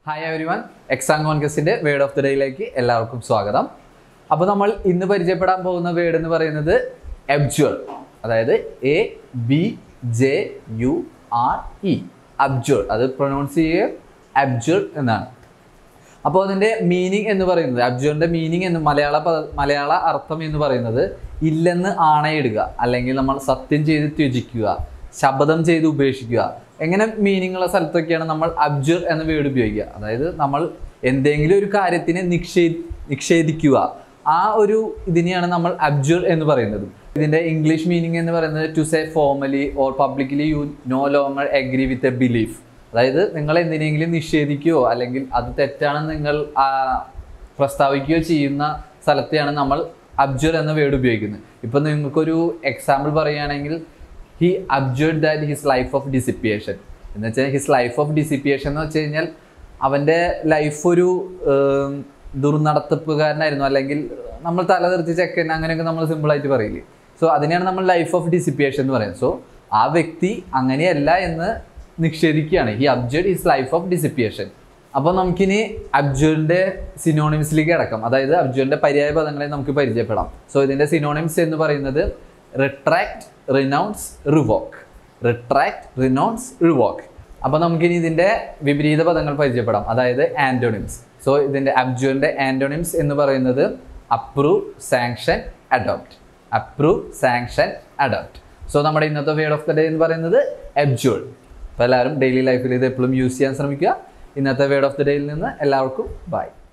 hi everyone exam കോൺകസിന്റെ word of the ഡേയിലേക്ക് എല്ലാവർക്കും സ്വാഗതം അപ്പോൾ നമ്മൾ ഇന്ന് പരിചയപ്പെടാൻ പോകുന്ന വേർഡ് എന്ന് പറയുന്നത് എബ്ജുവൽ അതായത് A B J U R E abjure അത് പ്രൊനൗൺസ് ചെയ്യുക അബ്ജുവൽ എന്നാണ് അപ്പോൾ അതിൻ്റെ മീനിങ് എന്ന് പറയുന്നത് അബ്ജുവിൻ്റെ മീനിങ് എന്ന് മലയാള പദ മലയാള അർത്ഥം എന്ന് പറയുന്നത് ഇല്ലെന്ന് ആണയിടുക അല്ലെങ്കിൽ നമ്മൾ സത്യം ചെയ്ത് ത്യജിക്കുക ശപഥം ചെയ്ത് ഉപേക്ഷിക്കുക എങ്ങനെ മീനിങ് ഉള്ള സ്ഥലത്തൊക്കെയാണ് നമ്മൾ അബ്ജുർ എന്ന വേർഡ് ഉപയോഗിക്കുക അതായത് നമ്മൾ എന്തെങ്കിലും ഒരു കാര്യത്തിനെ നിക്ഷേ നിഷേധിക്കുക ആ ഒരു ഇതിനെയാണ് നമ്മൾ അബ്ജുർ എന്ന് പറയുന്നത് ഇതിൻ്റെ ഇംഗ്ലീഷ് മീനിങ് എന്ന് പറയുന്നത് to say formally or publicly you no longer agree with a belief അതായത് നിങ്ങൾ എന്തിനെങ്കിലും നിഷേധിക്കുകയോ അല്ലെങ്കിൽ അത് തെറ്റാണെന്ന് നിങ്ങൾ ആ, പ്രസ്താവിക്കുകയോ ചെയ്യുന്ന സ്ഥലത്തെയാണ് നമ്മൾ അബ്ജർ എന്ന വേർഡ് ഉപയോഗിക്കുന്നത് ഇപ്പം നിങ്ങൾക്കൊരു എക്സാമ്പിൾ പറയുകയാണെങ്കിൽ he abjured that his life of dissipation എന്ന് വെച്ചാൽ ഹിസ് ലൈഫ് ഓഫ് ഡിസിപ്പിയേഷൻ എന്ന് വെച്ച് കഴിഞ്ഞാൽ അവൻ്റെ ലൈഫ് ഒരു ഏം, ദുർനടത്തിപ്പുകാരനായിരുന്നു അല്ലെങ്കിൽ നമ്മൾ തലതെറിച്ച് ചെക്കൻ അങ്ങനെയൊക്കെ നമ്മൾ സിമ്പിളായിട്ട് പറയില്ലേ സോ അതിനെയാണ് നമ്മൾ ലൈഫ് ഓഫ് ഡിസിപ്പിയേഷൻ എന്ന് പറയുന്നത് സോ ആ വ്യക്തി അങ്ങനെയല്ല എന്ന് നിഷേധിക്കുകയാണ് he abjured his life of dissipation അപ്പോൾ നമുക്കിനി അബ്ജുലിൻ്റെ സിനോണിംസിലേക്ക് കിടക്കാം അതായത് അബ്ജുലിൻ്റെ പര്യായ പദങ്ങളെ നമുക്ക് പരിചയപ്പെടാം സോ ഇതിൻ്റെ സിനോണിംസ് എന്ന് പറയുന്നത് retract renounce revoke retract renounce revoke അപ്പോൾ നമുക്കിനി ഇതിൻ്റെ വിപരീത പദങ്ങൾ പരിചയപ്പെടാം അതായത് ആൻറ്റോണിംസ് സോ ഇതിൻ്റെ അബ്ജുലിൻ്റെ ആൻറ്റോണിംസ് എന്ന് പറയുന്നത് approve sanction adopt approve sanction adopt so നമ്മുടെ ഇന്നത്തെ വേർഡ് ഓഫ് ദ ഡേ എന്ന് പറയുന്നത് എബ്ജുൾ അപ്പോൾ എല്ലാവരും ഡെയിലി ലൈഫിൽ ഇത് എപ്പോഴും യൂസ് ചെയ്യാൻ ശ്രമിക്കുക ഇന്നത്തെ വേർഡ് ഓഫ് ദ ഡേയിൽ നിന്ന് എല്ലാവർക്കും ബൈ